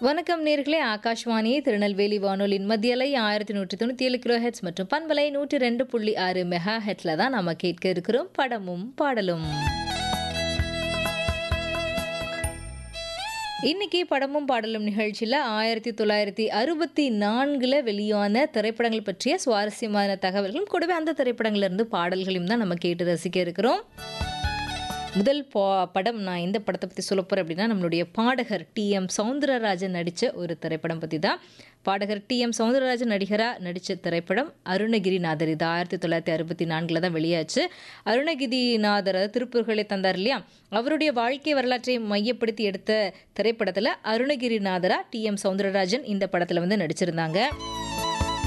வணக்கம் நேர்களே ஆகாஷ்வாணி திருநெல்வேலி வானொலியின் மத்தியலை ஆயிரத்தி நூற்றி தொண்ணூற்றி ஏழு கிலோ ஹெட்ஸ் மற்றும் பண்பலை நூற்றி ரெண்டு புள்ளி ஆறு மெகா ஹெட்ல தான் நம்ம கேட்க இருக்கிறோம் படமும் பாடலும் இன்னைக்கு படமும் பாடலும் நிகழ்ச்சியில் ஆயிரத்தி தொள்ளாயிரத்தி அறுபத்தி நான்கில் வெளியான திரைப்படங்கள் பற்றிய சுவாரஸ்யமான தகவல்களும் கூடவே அந்த திரைப்படங்கள்லேருந்து பாடல்களையும் தான் நம்ம கேட்டு ரசிக்க இருக்கிறோம் முதல் பா படம் நான் எந்த படத்தை பற்றி சொல்ல போகிறேன் அப்படின்னா நம்மளுடைய பாடகர் டி எம் சவுந்தரராஜன் நடித்த ஒரு திரைப்படம் பற்றி தான் பாடகர் டி எம் சவுந்தரராஜன் நடிகராக நடித்த திரைப்படம் அருணகிரிநாதர் இது ஆயிரத்தி தொள்ளாயிரத்தி அறுபத்தி நான்கில் தான் வெளியாச்சு அருணகிரிநாதர் அதாவது திருப்பூர்களை தந்தார் இல்லையா அவருடைய வாழ்க்கை வரலாற்றை மையப்படுத்தி எடுத்த திரைப்படத்தில் அருணகிரிநாதரா டி எம் சவுந்தரராஜன் இந்த படத்தில் வந்து நடிச்சிருந்தாங்க